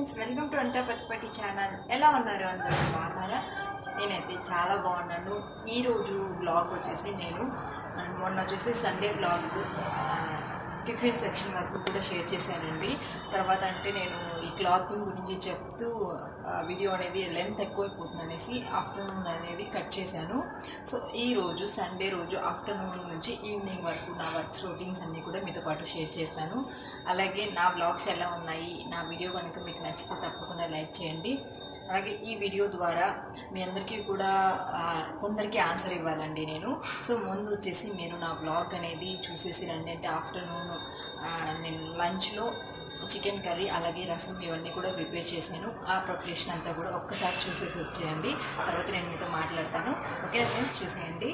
friends welcome to అంతా పట్టుపట్టి channel ఎలా ఉన్నారు అందరూ బాగున్నారా నేనైతే చాలా బాగున్నాను ఈరోజు బ్లాగ్ వచ్చేసి నేను ఆ, మొన్న వచ్చేసి సండే బ్లాగ్ టిఫిన్ సెక్షన్ వరకు కూడా షేర్ చేశానండి తర్వాత అంటే నేను ఈ క్లాతింగ్ గురించి చెప్తూ ఆ, వీడియో అనేది లెంత్ ఎక్కువైపోతుంది అనేసి ఆఫ్టర్నూన్ అనేది కట్ చేశాను సో ఈ రోజు సండే రోజు ఆఫ్టర్నూన్ నుంచి ఈవినింగ్ వరకు నా వర్క్స్ రొటీన్స్ అన్నీ కూడా మీతో పాటు షేర్ చేస్తాను అలాగే నా బ్లాగ్స్ ఎలా ఉన్నాయి నా వీడియో కనుక మీకు నచ్చితే తప్పకుండా లైక్ చేయండి అలాగే ఈ వీడియో ద్వారా మీ అందరికీ కూడా ఆ, కొందరికి ఆన్సర్ ఇవ్వాలండి నేను సో ముందు వచ్చేసి మీరు నా బ్లాగ్ అనేది చూసేసి రండి అంటే ఆఫ్టర్నూన్ నేను లంచ్లో చికెన్ కర్రీ అలాగే రసం ఇవన్నీ కూడా ప్రిపేర్ చేశాను ఆ ప్రిపరేషన్ అంతా కూడా ఒక్కసారి చూసేసి వచ్చేయండి తర్వాత నేను మీతో మాట్లాడతాను ఓకే ఫ్రెండ్స్ చూసేయండి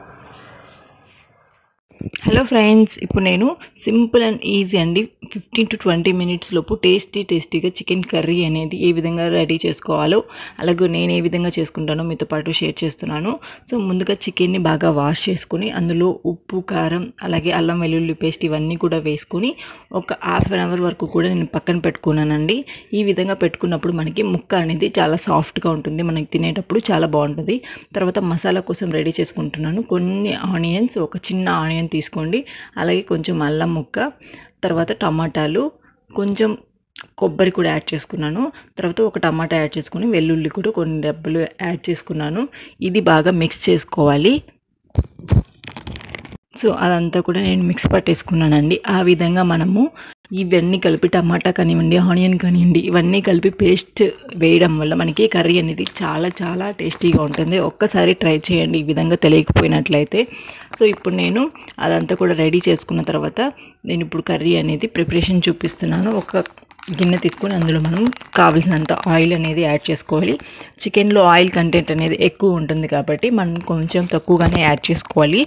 హలో ఫ్రెండ్స్ ఇప్పుడు నేను సింపుల్ అండ్ ఈజీ అండి ఫిఫ్టీన్ టు ట్వంటీ మినిట్స్ లోపు టేస్టీ టేస్టీగా చికెన్ కర్రీ అనేది ఏ విధంగా రెడీ చేసుకోవాలో అలాగే నేను ఏ విధంగా చేసుకుంటానో మీతో పాటు షేర్ చేస్తున్నాను సో ముందుగా చికెన్ని బాగా వాష్ చేసుకుని అందులో ఉప్పు కారం అలాగే అల్లం వెల్లుల్లి పేస్ట్ ఇవన్నీ కూడా వేసుకొని ఒక హాఫ్ అన్ అవర్ వరకు కూడా నేను పక్కన పెట్టుకున్నానండి ఈ విధంగా పెట్టుకున్నప్పుడు మనకి ముక్క అనేది చాలా సాఫ్ట్గా ఉంటుంది మనకి తినేటప్పుడు చాలా బాగుంటుంది తర్వాత మసాలా కోసం రెడీ చేసుకుంటున్నాను కొన్ని ఆనియన్స్ ఒక చిన్న ఆనియన్ తీసుకోండి అలాగే కొంచెం అల్లం ముక్క తర్వాత టమాటాలు కొంచెం కొబ్బరి కూడా యాడ్ చేసుకున్నాను తర్వాత ఒక టమాటా యాడ్ చేసుకుని వెల్లుల్లి కూడా కొన్ని డబ్బులు యాడ్ చేసుకున్నాను ఇది బాగా మిక్స్ చేసుకోవాలి సో అదంతా కూడా నేను మిక్స్ పట్టేసుకున్నానండి ఆ విధంగా మనము ఇవన్నీ కలిపి టమాటా కానివ్వండి ఆనియన్ కానివ్వండి ఇవన్నీ కలిపి పేస్ట్ వేయడం వల్ల మనకి కర్రీ అనేది చాలా చాలా టేస్టీగా ఉంటుంది ఒక్కసారి ట్రై చేయండి ఈ విధంగా తెలియకపోయినట్లయితే సో ఇప్పుడు నేను అదంతా కూడా రెడీ చేసుకున్న తర్వాత నేను ఇప్పుడు కర్రీ అనేది ప్రిపరేషన్ చూపిస్తున్నాను ఒక గిన్నె తీసుకొని అందులో మనం కావలసినంత ఆయిల్ అనేది యాడ్ చేసుకోవాలి చికెన్లో ఆయిల్ కంటెంట్ అనేది ఎక్కువ ఉంటుంది కాబట్టి మనం కొంచెం తక్కువగానే యాడ్ చేసుకోవాలి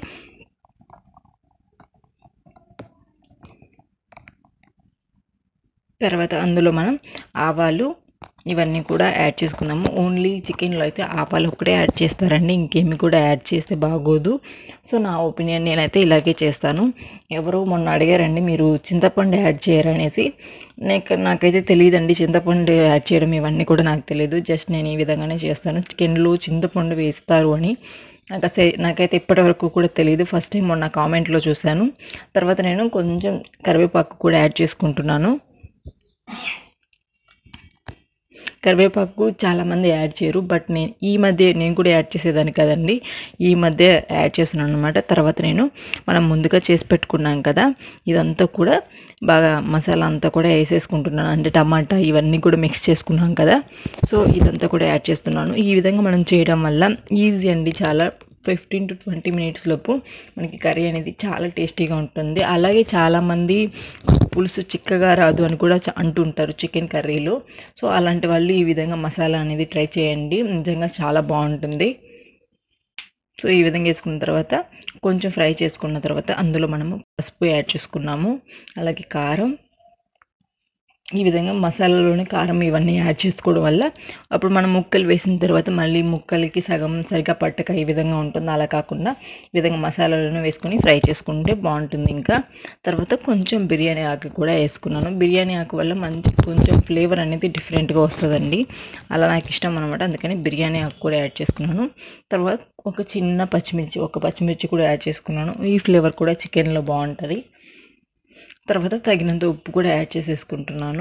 తర్వాత అందులో మనం ఆవాలు ఇవన్నీ కూడా యాడ్ చేసుకుందాము ఓన్లీ చికెన్లో అయితే ఆవాలు ఒకటే యాడ్ చేస్తారండి ఇంకేమి కూడా యాడ్ చేస్తే బాగోదు సో నా ఒపీనియన్ నేనైతే ఇలాగే చేస్తాను ఎవరో మొన్న అడిగారండి మీరు చింతపండు యాడ్ చేయరనేసి నాకు నాకైతే తెలియదండి చింతపండు యాడ్ చేయడం ఇవన్నీ కూడా నాకు తెలియదు జస్ట్ నేను ఈ విధంగానే చేస్తాను చికెన్లో చింతపండు వేస్తారు అని నాకు అసలు నాకైతే ఇప్పటివరకు కూడా తెలియదు ఫస్ట్ టైం మొన్న కామెంట్లో చూశాను తర్వాత నేను కొంచెం కరివేపాకు కూడా యాడ్ చేసుకుంటున్నాను కరివేపాకు చాలామంది యాడ్ చేయరు బట్ నేను ఈ మధ్య నేను కూడా యాడ్ చేసేదాన్ని కదండి ఈ మధ్య యాడ్ చేస్తున్నాను అనమాట తర్వాత నేను మనం ముందుగా చేసి పెట్టుకున్నాం కదా ఇదంతా కూడా బాగా మసాలా అంతా కూడా వేసేసుకుంటున్నాను అంటే టమాటా ఇవన్నీ కూడా మిక్స్ చేసుకున్నాం కదా సో ఇదంతా కూడా యాడ్ చేస్తున్నాను ఈ విధంగా మనం చేయడం వల్ల ఈజీ అండి చాలా ఫిఫ్టీన్ టు ట్వంటీ మినిట్స్ లోపు మనకి కర్రీ అనేది చాలా టేస్టీగా ఉంటుంది అలాగే చాలామంది పులుసు చిక్కగా రాదు అని కూడా చ- అంటుంటారు చికెన్ కర్రీలో సో అలాంటి వాళ్ళు ఈ విధంగా మసాలా అనేది ట్రై చేయండి నిజంగా చాలా బాగుంటుంది సో ఈ విధంగా వేసుకున్న తర్వాత కొంచెం ఫ్రై చేసుకున్న తర్వాత అందులో మనము పసుపు యాడ్ చేసుకున్నాము అలాగే కారం ఈ విధంగా మసాలాలోనే కారం ఇవన్నీ యాడ్ చేసుకోవడం వల్ల అప్పుడు మనం ముక్కలు వేసిన తర్వాత మళ్ళీ ముక్కలకి సగం సరిగా పట్టక ఈ విధంగా ఉంటుంది అలా కాకుండా ఈ విధంగా మసాలాలను వేసుకొని ఫ్రై చేసుకుంటే బాగుంటుంది ఇంకా తర్వాత కొంచెం బిర్యానీ ఆకు కూడా వేసుకున్నాను బిర్యానీ ఆకు వల్ల మంచి కొంచెం ఫ్లేవర్ అనేది డిఫరెంట్గా వస్తుందండి అలా నాకు ఇష్టం అనమాట అందుకని బిర్యానీ ఆకు కూడా యాడ్ చేసుకున్నాను తర్వాత ఒక చిన్న పచ్చిమిర్చి ఒక పచ్చిమిర్చి కూడా యాడ్ చేసుకున్నాను ఈ ఫ్లేవర్ కూడా చికెన్లో బాగుంటుంది తర్వాత తగినంత ఉప్పు కూడా యాడ్ చేసేసుకుంటున్నాను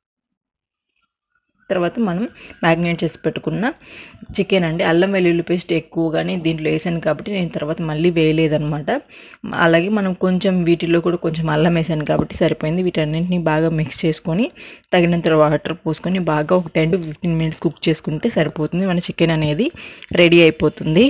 తర్వాత మనం మ్యాగ్నేట్ చేసి పెట్టుకున్న చికెన్ అండి అల్లం వెల్లుల్లి పేస్ట్ ఎక్కువగానే దీంట్లో వేసాను కాబట్టి నేను తర్వాత మళ్ళీ వేయలేదనమాట అలాగే మనం కొంచెం వీటిలో కూడా కొంచెం అల్లం వేసాను కాబట్టి సరిపోయింది వీటన్నింటిని బాగా మిక్స్ చేసుకొని తగినంత వాటర్ పోసుకొని బాగా ఒక ten to fifteen minutes cook చేసుకుంటే సరిపోతుంది మన చికెన్ అనేది రెడీ అయిపోతుంది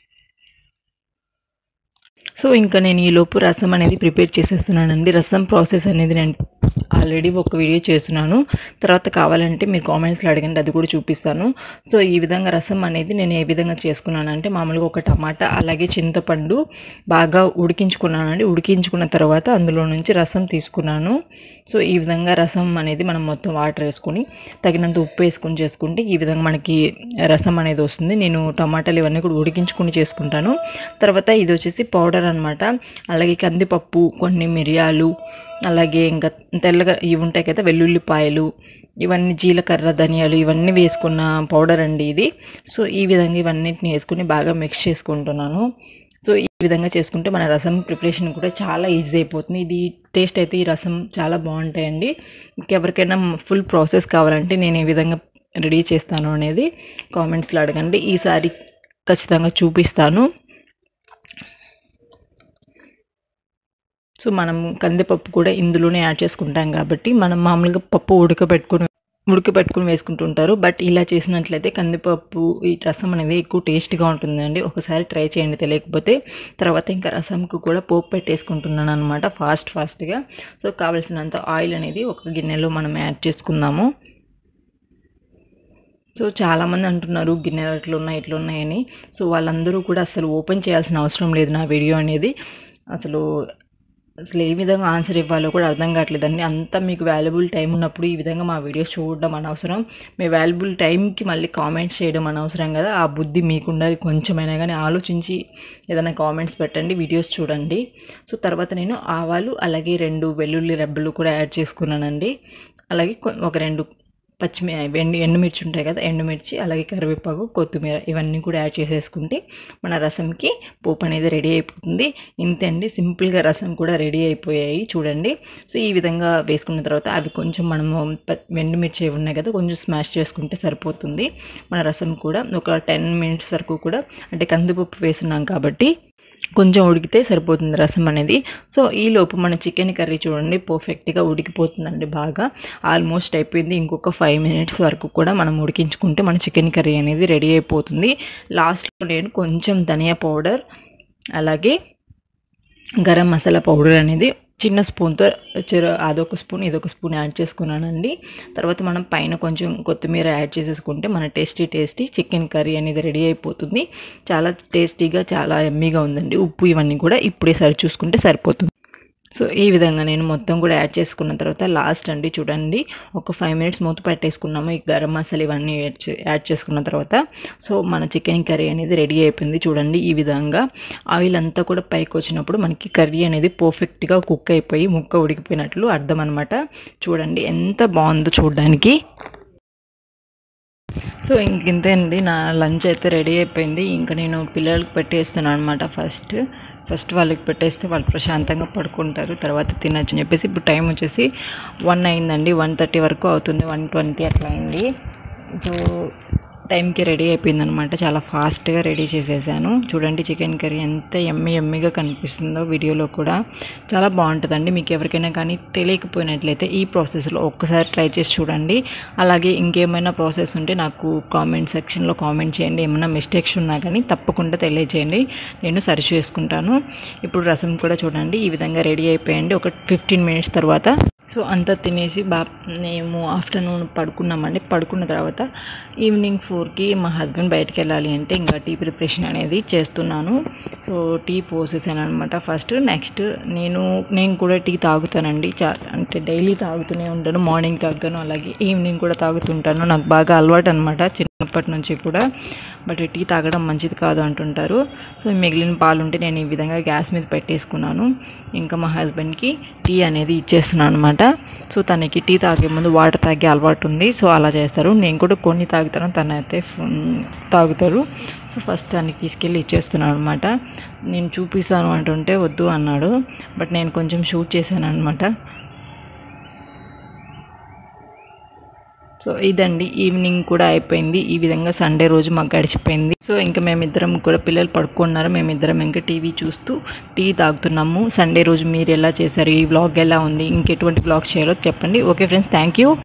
సో ఇంకా నేను ఈ లోపు రసం అనేది ప్రిపేర్ చేసేస్తున్నానండి రసం ప్రాసెస్ అనేది నేను ఆల్రెడీ ఒక వీడియో చేస్తున్నాను తర్వాత కావాలంటే మీరు కామెంట్స్లో అడగండి అది కూడా చూపిస్తాను సో ఈ విధంగా రసం అనేది నేను ఏ విధంగా చేసుకున్నానంటే మామూలుగా ఒక టమాటా అలాగే చింతపండు బాగా ఉడికించుకున్నానండి ఉడికించుకున్న తర్వాత అందులో నుంచి రసం తీసుకున్నాను సో ఈ విధంగా రసం అనేది మనం మొత్తం వాటర్ వేసుకొని తగినంత ఉప్పు వేసుకొని చేసుకుంటే ఈ విధంగా మనకి రసం అనేది వస్తుంది నేను టమాటాలు ఇవన్నీ కూడా ఉడికించుకుని చేసుకుంటాను తర్వాత ఇది వచ్చేసి పౌడర్ అనమాట అలాగే కందిపప్పు కొన్ని మిరియాలు అలాగే ఇంకా తెల్లగా ఇవి ఉంటాయి కదా వెల్లుల్లిపాయలు ఇవన్నీ జీలకర్ర ధనియాలు ఇవన్నీ వేసుకున్న పౌడర్ అండి ఇది సో ఈ విధంగా ఇవన్నిటిని వేసుకుని బాగా మిక్స్ చేసుకుంటున్నాను సో ఈ విధంగా చేసుకుంటే మన రసం ప్రిపరేషన్ కూడా చాలా ఈజీ అయిపోతుంది ఇది టేస్ట్ అయితే ఈ రసం చాలా బాగుంటాయండి ఇంకెవరికైనా ఫుల్ ప్రాసెస్ కావాలంటే నేను ఈ విధంగా రెడీ చేస్తాను అనేది కామెంట్స్లో అడగండి ఈసారి ఖచ్చితంగా చూపిస్తాను సో మనం కందిపప్పు కూడా ఇందులోనే యాడ్ చేసుకుంటాం కాబట్టి మనం మామూలుగా పప్పు ఉడకబెట్టుకుని ఉడకబెట్టుకుని వేసుకుంటుంటారు బట్ ఇలా చేసినట్లయితే కందిపప్పు ఈ రసం అనేది ఎక్కువ టేస్ట్గా ఉంటుందండి ఒకసారి ట్రై చేయండి తెలియకపోతే తర్వాత ఇంకా రసంకు కూడా పోపు పెట్టేసుకుంటున్నాను అనమాట ఫాస్ట్ ఫాస్ట్గా సో కావాల్సినంత ఆయిల్ అనేది ఒక గిన్నెలో మనం యాడ్ చేసుకుందాము సో చాలామంది అంటున్నారు గిన్నెలు అట్లా ఉన్నాయి ఇట్లా ఉన్నాయని సో వాళ్ళందరూ కూడా అసలు ఓపెన్ చేయాల్సిన అవసరం లేదు నా వీడియో అనేది అసలు అసలు ఏ విధంగా ఆన్సర్ ఇవ్వాలో కూడా అర్థం కావట్లేదండి అంత మీకు వాల్యుబుల్ టైం ఉన్నప్పుడు ఈ విధంగా మా వీడియోస్ చూడడం అనవసరం మీ వాల్యుబుల్ టైంకి మళ్ళీ కామెంట్స్ చేయడం అనవసరం కదా ఆ బుద్ధి మీకు ఉండాలి కొంచెమైనా కానీ ఆలోచించి ఏదైనా కామెంట్స్ పెట్టండి వీడియోస్ చూడండి సో తర్వాత నేను ఆవాలు అలాగే రెండు వెల్లుల్లి రెబ్బలు కూడా యాడ్ చేసుకున్నానండి అలాగే కొ- ఒక రెండు పచ్చిమి ఎండు ఎండుమిర్చి ఉంటాయి కదా ఎండుమిర్చి అలాగే కరివేపాకు కొత్తిమీర ఇవన్నీ కూడా యాడ్ చేసేసుకుంటే మన రసంకి పోపు అనేది రెడీ అయిపోతుంది ఇంతే అండి సింపుల్గా రసం కూడా రెడీ అయిపోయాయి చూడండి సో ఈ విధంగా వేసుకున్న తర్వాత అవి కొంచెం మనము ప- ఎండుమిర్చి అవి ఉన్నాయి కదా కొంచెం స్మాష్ చేసుకుంటే సరిపోతుంది మన రసం కూడా ఒక టెన్ మినిట్స్ వరకు కూడా అంటే కందిపప్పు వేసున్నాం కాబట్టి కొంచెం ఉడికితే సరిపోతుంది రసం అనేది సో ఈ లోపు మన చికెన్ కర్రీ చూడండి పర్ఫెక్ట్గా ఉడికిపోతుందండి బాగా ఆల్మోస్ట్ అయిపోయింది ఇంకొక ఫైవ్ మినిట్స్ వరకు కూడా మనం ఉడికించుకుంటే మన చికెన్ కర్రీ అనేది రెడీ అయిపోతుంది లాస్ట్లో నేను కొంచెం ధనియా పౌడర్ అలాగే గరం మసాలా పౌడర్ అనేది చిన్న స్పూన్తో చెర అదొక స్పూన్ ఇదొక స్పూన్ యాడ్ చేసుకున్నానండి తర్వాత మనం పైన కొంచెం కొత్తిమీర యాడ్ చేసేసుకుంటే మన టేస్టీ టేస్టీ చికెన్ కర్రీ అనేది రెడీ అయిపోతుంది చాలా టేస్టీగా చాలా ఎమ్మీగా ఉందండి ఉప్పు ఇవన్నీ కూడా ఇప్పుడే సరి చూసుకుంటే సరిపోతుంది సో ఈ విధంగా నేను మొత్తం కూడా యాడ్ చేసుకున్న తర్వాత లాస్ట్ అండి చూడండి ఒక ఫైవ్ మినిట్స్ మూత పెట్టేసుకున్నాము ఈ గరం మసాలా ఇవన్నీ యాడ్ చే- యాడ్ చేసుకున్న తర్వాత సో మన చికెన్ కర్రీ అనేది రెడీ అయిపోయింది చూడండి ఈ విధంగా ఆయిల్ అంతా కూడా పైకి వచ్చినప్పుడు మనకి కర్రీ అనేది పర్ఫెక్ట్గా కుక్ అయిపోయి ముక్క ఉడికిపోయినట్లు అర్థం అనమాట చూడండి ఎంత బాగుందో చూడడానికి సో ఇంకింతే అండి నా లంచ్ అయితే రెడీ అయిపోయింది ఇంకా నేను పిల్లలకి పెట్టేస్తున్నాను అనమాట ఫస్ట్ ఫస్ట్ వాళ్ళకి పెట్టేస్తే వాళ్ళు ప్రశాంతంగా పడుకుంటారు తర్వాత తినచ్చు అని చెప్పేసి ఇప్పుడు టైం వచ్చేసి వన్ అయిందండి వన్ థర్టీ వరకు అవుతుంది వన్ ట్వంటీ అట్లా అయింది సో టైంకి రెడీ అయిపోయింది అనమాట చాలా ఫాస్ట్గా రెడీ చేసేసాను చూడండి చికెన్ కర్రీ ఎంత ఎమ్మి ఎమ్మిగా కనిపిస్తుందో వీడియోలో కూడా చాలా బాగుంటుందండి మీకు ఎవరికైనా కానీ తెలియకపోయినట్లయితే ఈ ప్రాసెస్లో ఒక్కసారి ట్రై చేసి చూడండి అలాగే ఇంకేమైనా ప్రాసెస్ ఉంటే నాకు కామెంట్ సెక్షన్లో కామెంట్ చేయండి ఏమైనా మిస్టేక్స్ ఉన్నా కానీ తప్పకుండా తెలియజేయండి నేను సరి చేసుకుంటాను ఇప్పుడు రసం కూడా చూడండి ఈ విధంగా రెడీ అయిపోయండి ఒక ఫిఫ్టీన్ మినిట్స్ తర్వాత సో అంతా తినేసి బా మేము ఆఫ్టర్నూన్ పడుకున్నామండి పడుకున్న తర్వాత ఈవినింగ్ ఫోర్కి మా హస్బెండ్ బయటకు వెళ్ళాలి అంటే ఇంకా టీ ప్రిపరేషన్ అనేది చేస్తున్నాను సో టీ పోసేసాను అనమాట ఫస్ట్ నెక్స్ట్ నేను నేను కూడా టీ తాగుతానండి చా అంటే డైలీ తాగుతూనే ఉంటాను మార్నింగ్ తాగుతాను అలాగే ఈవినింగ్ కూడా తాగుతుంటాను నాకు బాగా అలవాటు అనమాట చిన్నప్పటి నుంచి కూడా బట్ టీ తాగడం మంచిది కాదు అంటుంటారు సో మిగిలిన పాలు ఉంటే నేను ఈ విధంగా గ్యాస్ మీద పెట్టేసుకున్నాను ఇంకా మా హస్బెండ్కి టీ అనేది ఇచ్చేస్తున్నాను అనమాట సో తనకి టీ తాగే ముందు వాటర్ తాగే అలవాటు ఉంది సో అలా చేస్తారు నేను కూడా కొన్ని తాగుతాను తను అయితే ఫుల్ తాగుతారు సో ఫస్ట్ తనకి తీసుకెళ్ళి ఇచ్చేస్తున్నాను అనమాట నేను చూపిస్తాను అంటుంటే వద్దు అన్నాడు బట్ నేను కొంచెం షూట్ చేశాను అనమాట సో ఇదండి ఈవినింగ్ కూడా అయిపోయింది ఈ విధంగా సండే రోజు మాకు గడిచిపోయింది సో ఇంకా మేమిద్దరం కూడా పిల్లలు పడుకున్నారు మేమిద్దరం ఇంకా టీవీ చూస్తూ టీ తాగుతున్నాము సండే రోజు మీరు ఎలా చేశారు ఈ వ్లాగ్ ఎలా ఉంది ఇంకెటువంటి వ్లాగ్స్ చేయాలో చెప్పండి okay friends thank you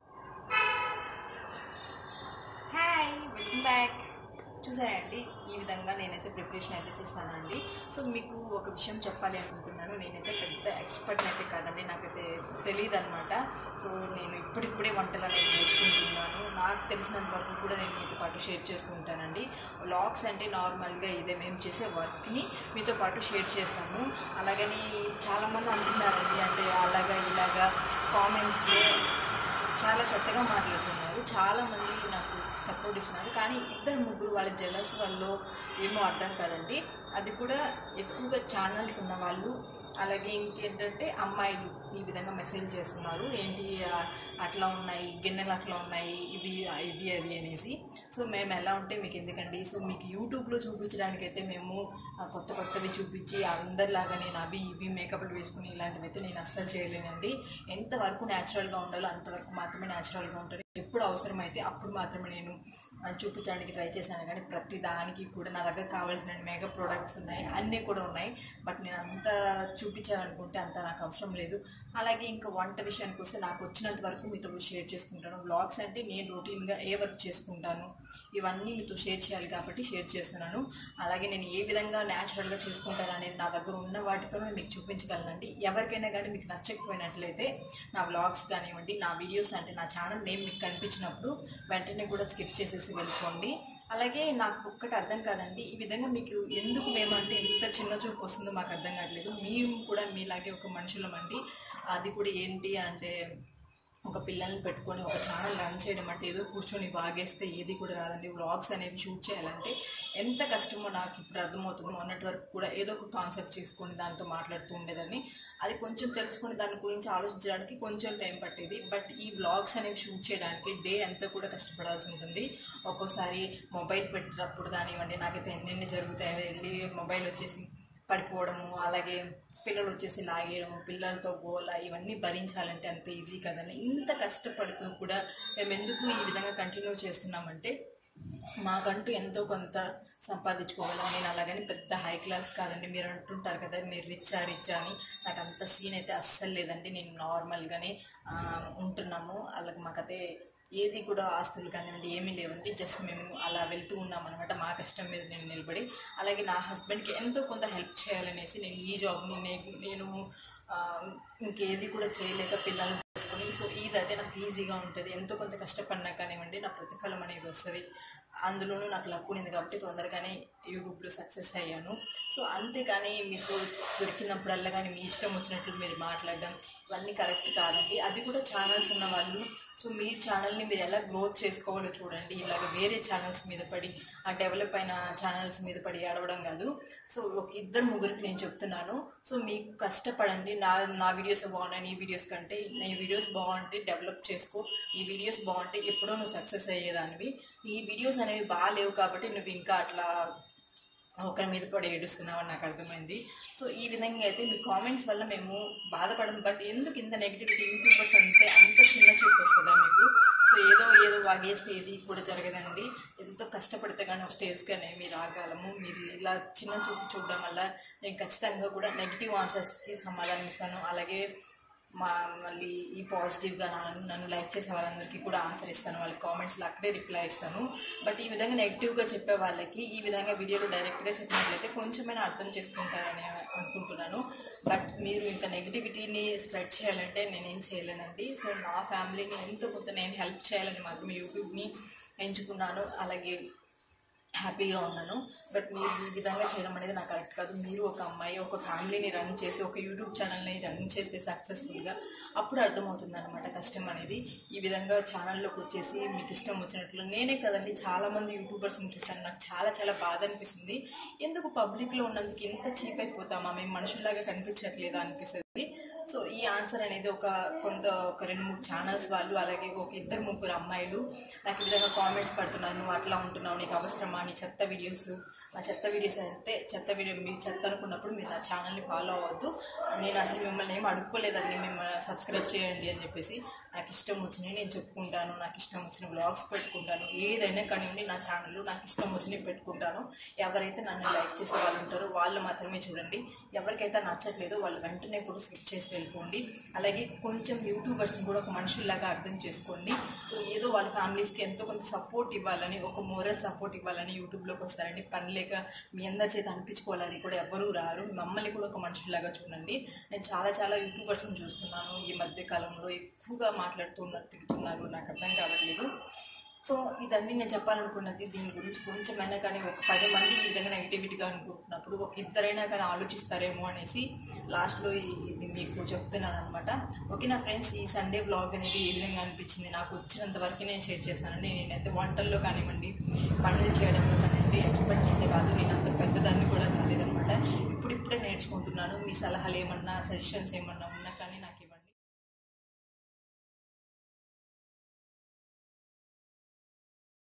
hi welcome back చూసారండి ఈ విధంగా నేనైతే ప్రిపరేషన్ అయితే చేశానండి సో మీకు ఒక విషయం చెప్పాలి అనుకుంటున్నాను నేనైతే పెద్ద ఎక్స్పర్ట్ అయితే కాదండి నాకైతే తెలియదు అనమాట సో నేను ఇప్పుడిప్పుడే వంటలు అనేది నేర్చుకుంటున్నాను నాకు తెలిసినంత వరకు కూడా నేను మీతో పాటు షేర్ చేసుకుంటానండి వ్లాగ్స్ అంటే నార్మల్గా ఇదే మేము చేసే వర్క్ని మీతో పాటు షేర్ చేస్తాము అలాగని చాలామంది అంటున్నారండి అంటే అలాగా ఇలాగా కామెంట్స్లో చాలా చెత్తగా మాట్లాడుతున్నారు చాలా మంది నాకు సపోర్ట్ ఇస్తున్నారు కానీ ఇద్దరు ముగ్గురు వాళ్ళ జెలస్ వల్ల ఏమో అర్థం కాదండి అది కూడా ఎక్కువగా ఛానల్స్ ఉన్న వాళ్ళు అలాగే ఇంకేంటంటే అమ్మాయిలు ఈ విధంగా మెసేజ్ చేస్తున్నారు ఏంటి ఆ, అట్లా ఉన్నాయి గిన్నెలు అట్లా ఉన్నాయి ఇది ఇది అది అనేసి సో మేము ఎలా ఉంటే మీకు ఎందుకండి సో మీకు యూట్యూబ్లో చూపించడానికి అయితే మేము ఆ, కొత్త కొత్తవి చూపించి అందరిలాగా నేను అవి ఇవి మేకప్లు వేసుకుని ఇలాంటివి అయితే నేను అస్సలు చేయలేనండి ఎంతవరకు న్యాచురల్గా ఉండాలో అంతవరకు మాత్రమే న్యాచురల్గా ఉంటుంది ఎప్పుడు అవసరమైతే అప్పుడు మాత్రమే నేను ఆ, చూపించడానికి ట్రై చేశాను కానీ ప్రతి దానికి కూడా నా దగ్గర కావాల్సిన మేకప్ ప్రోడక్ట్స్ ఉన్నాయి అన్నీ కూడా ఉన్నాయి బట్ నేను అంత చూపించాలనుకుంటే అంత నాకు అవసరం లేదు అలాగే ఇంకా వంట విషయానికి వస్తే నాకు వచ్చినంత వరకు మీతో షేర్ చేసుకుంటాను వ్లాగ్స్ అంటే నేను రొటీన్గా ఏ వర్క్ చేసుకుంటాను ఇవన్నీ మీతో షేర్ చేయాలి కాబట్టి షేర్ చేస్తున్నాను అలాగే నేను ఏ విధంగా న్యాచురల్గా చేసుకుంటాను అనేది నా దగ్గర ఉన్న వాటితోనే మీకు చూపించగలనండి ఎవరికైనా కానీ మీకు నచ్చకపోయినట్లయితే నా వ్లాగ్స్ కానివ్వండి నా వీడియోస్ అంటే నా ఛానల్ నేమ్ మీకు కనిపించినప్పుడు వెంటనే కూడా స్కిప్ చేసేసి వెళ్ళిపోండి అలాగే నాకు ఒక్కటి అర్థం కాదండి ఈ విధంగా మీకు ఎందుకు మేమంటే ఎంత చిన్న చూపు వస్తుందో మాకు అర్థం కావట్లేదు మేము కూడా మీలాగే ఒక మనుషులమండి అది కూడా ఏంటి అంటే ఒక పిల్లల్ని పెట్టుకొని ఒక ఛానల్ రన్ చేయడం అంటే ఏదో కూర్చొని బాగేస్తే ఏది కూడా రాదండి వ్లాగ్స్ అనేవి షూట్ చేయాలంటే ఎంత కష్టమో నాకు ఇప్పుడు అర్థమవుతుంది మొన్నటి వరకు కూడా ఏదో ఒక కాన్సెప్ట్ చేసుకొని దాంతో మాట్లాడుతూ ఉండేదాన్ని అది కొంచెం తెలుసుకొని దాని గురించి ఆలోచించడానికి కొంచెం టైం పట్టేది బట్ ఈ వ్లాగ్స్ అనేవి షూట్ చేయడానికి డే అంతా కూడా కష్టపడాల్సి ఉంటుంది ఒక్కోసారి మొబైల్ పెట్టినప్పుడు కానివ్వండి నాకైతే ఎన్నెన్ని జరుగుతాయి వెళ్ళి మొబైల్ వచ్చేసి పడిపోవడము అలాగే పిల్లలు వచ్చేసి లాగేయడము పిల్లలతో గోల ఇవన్నీ భరించాలంటే అంత ఈజీ కదండి ఇంత కష్టపడుతూ కూడా మేము ఎందుకు ఈ విధంగా కంటిన్యూ చేస్తున్నామంటే మాకంటూ ఎంతో కొంత సంపాదించుకోగలం నేను అలాగని పెద్ద హై క్లాస్ కాదండి మీరు అంటుంటారు కదా మీరు రిచ్చా రిచ్చా అని నాకు అంత సీన్ అయితే అస్సలు లేదండి నేను నార్మల్గానే ఆ, ఉంటున్నాము అలాగే మాకైతే ఏది కూడా ఆస్తులు కానివ్వండి ఏమీ లేవండి జస్ట్ మేము అలా వెళ్తూ ఉన్నాం అనమాట మా కష్టం మీద నేను నిలబడి అలాగే నా హస్బెండ్కి ఎంతో కొంత హెల్ప్ చేయాలనేసి నేను ఈ జాబ్ని నే- నేను ఆ, ఇంకేది కూడా చేయలేక పిల్లల్ని పెట్టుకొని సో ఇది అయితే నాకు ఈజీగా ఉంటుంది ఎంతో కొంత కష్టపడినా కానివ్వండి నా ప్రతిఫలం అనేది వస్తుంది అందులోనూ నాకు లక్ ఉంది కాబట్టి తొందరగానే యూట్యూబ్లో సక్సెస్ అయ్యాను సో అంతేగాని మీకు దొరికినప్పుడల్లా కానీ మీ ఇష్టం వచ్చినట్లు మీరు మాట్లాడడం ఇవన్నీ కరెక్ట్ కాదండి అది కూడా ఛానల్స్ ఉన్న వాళ్ళు సో మీరు ఛానల్ని మీరు ఎలా గ్రోత్ చేసుకోవాలో చూడండి ఇలాగ వేరే ఛానల్స్ మీద పడి ఆ డెవలప్ అయిన ఛానల్స్ మీద పడి ఏడవడం కాదు సో ఒక ఇద్దరు ముగ్గురికి నేను చెప్తున్నాను సో మీకు కష్టపడండి నా నా వీడియోస్ బాగున్నాయి నీ వీడియోస్ కంటే నీ వీడియోస్ బాగుంటే డెవలప్ చేసుకో ఈ వీడియోస్ బాగుంటే ఎప్పుడో నువ్వు సక్సెస్ అయ్యేదానివి ఈ వీడియోస్ అనేవి బాగాలేవు కాబట్టి నువ్వు ఇంకా అట్లా ఒకరి మీద పడి ఏడుస్తున్నావు అని నాకు అర్థమైంది సో ఈ విధంగా అయితే మీ కామెంట్స్ వల్ల మేము బాధపడం బట్ ఎందుకు ఇంత నెగిటివిటీ యూట్యూబర్స్ అంటే అంత చిన్న చూపు వస్తుందా మీకు సో ఏదో ఏదో వాగేస్తే ఏది కూడా జరగదండి ఎంతో కష్టపడితే కానీ ఒక స్టేజ్ కానీ మీరు రాగలము మీరు ఇలా చిన్న చూపు చూడడం వల్ల నేను ఖచ్చితంగా కూడా నెగిటివ్ ఆన్సర్స్కి సమాధానం ఇస్తాను అలాగే మా మళ్ళీ ఈ పాజిటివ్గా నన్ను నన్ను లైక్ చేసే వాళ్ళందరికీ కూడా ఆన్సర్ ఇస్తాను వాళ్ళకి కామెంట్స్లో అక్కడే రిప్లై ఇస్తాను బట్ ఈ విధంగా నెగిటివ్గా చెప్పే వాళ్ళకి ఈ విధంగా వీడియోలో డైరెక్ట్గా చెప్పినట్లయితే కొంచెమైనా అర్థం చేసుకుంటారని అనుకుంటున్నాను బట్ మీరు ఇంకా నెగిటివిటీని స్ప్రెడ్ చేయాలంటే నేనేం చేయలేనండి సో నా ఫ్యామిలీని ఎంతో కొంత నేను హెల్ప్ చేయాలని మాత్రం యూట్యూబ్ని ఎంచుకున్నాను అలాగే హ్యాపీగా ఉన్నాను బట్ మీరు ఈ విధంగా చేయడం అనేది నాకు కరెక్ట్ కాదు మీరు ఒక అమ్మాయి ఒక ఫ్యామిలీని రన్ చేసి ఒక యూట్యూబ్ ఛానల్ని రన్ చేస్తే సక్సెస్ఫుల్గా అప్పుడు అర్థమవుతుంది అనమాట కష్టం అనేది ఈ విధంగా ఛానల్లోకి వచ్చేసి మీకు ఇష్టం వచ్చినట్లు నేనే కదండి చాలామంది యూట్యూబర్స్ని చూశాను నాకు చాలా చాలా బాధ అనిపిస్తుంది ఎందుకు పబ్లిక్లో ఉన్నందుకు ఇంత చీప్ అయిపోతామా మేము మనుషుల్లాగా కనిపించట్లేదా అనిపిస్తుంది సో ఈ ఆన్సర్ అనేది ఒక కొంత ఒక రెండు మూడు ఛానల్స్ వాళ్ళు అలాగే ఒక ఇద్దరు ముగ్గురు అమ్మాయిలు నాకు ఈ విధంగా కామెంట్స్ పడుతున్నారు నువ్వు అట్లా ఉంటున్నావు నీకు అవసరమా నీ చెత్త వీడియోస్ నా చెత్త వీడియోస్ అయితే చెత్త వీడియో మీ చెత్త అనుకున్నప్పుడు మీరు నా ఛానల్ని ఫాలో అవ్వద్దు నేను అసలు మిమ్మల్ని ఏం అడుక్కోలేదండి మిమ్మల్ని సబ్స్క్రైబ్ చేయండి అని చెప్పేసి నాకు ఇష్టం వచ్చినవి నేను చెప్పుకుంటాను నాకు ఇష్టం వచ్చిన బ్లాగ్స్ పెట్టుకుంటాను ఏదైనా కానివ్వండి నా ఛానల్ నాకు ఇష్టం వచ్చినవి పెట్టుకుంటాను ఎవరైతే నన్ను లైక్ చేసే వాళ్ళు ఉంటారో వాళ్ళు మాత్రమే చూడండి ఎవరికైతే నచ్చట్లేదో వాళ్ళు వెంటనే కూడా స్కిప్ చేసి వెళ్ళిపోండి అలాగే కొంచెం యూట్యూబర్స్ని కూడా ఒక మనుషుల్లాగా అర్థం చేసుకోండి సో ఏదో వాళ్ళ ఫ్యామిలీస్కి ఎంతో కొంత సపోర్ట్ ఇవ్వాలని ఒక మోరల్ సపోర్ట్ ఇవ్వాలని యూట్యూబ్లోకి వస్తారండి పని లేక మీ అందరి చేత అనిపించుకోవాలని కూడా ఎవరూ రారు మమ్మల్ని కూడా ఒక మనుషుల్లాగా చూడండి నేను చాలా చాలా యూట్యూబర్స్ని చూస్తున్నాను ఈ మధ్య కాలంలో ఎక్కువగా మాట్లాడుతున్నారు తిడుతున్నారు నాకు అర్థం కావట్లేదు సో ఇదన్నీ నేను చెప్పాలనుకున్నది దీని గురించి కొంచెమైనా కానీ ఒక పది మంది ఈ విధంగా నెగిటివిటీగా అనుకుంటున్నప్పుడు ఒక ఇద్దరైనా కానీ ఆలోచిస్తారేమో అనేసి లాస్ట్లో ఇది మీకు చెప్తున్నాను అనమాట ఓకే నా ఫ్రెండ్స్ ఈ సండే బ్లాగ్ అనేది ఏ విధంగా అనిపించింది నాకు వచ్చినంత వరకు నేను షేర్ చేస్తానండి నేనైతే వంటల్లో కానివ్వండి పనులు చేయడంలో కానివ్వండి ఎక్స్పర్ట్ అయితే కాదు నేను అంత పెద్దదాన్ని కూడా కాలేదనమాట ఇప్పుడిప్పుడే నేర్చుకుంటున్నాను మీ సలహాలు ఏమన్నా సజెషన్స్ ఏమన్నా ఉన్నా కానీ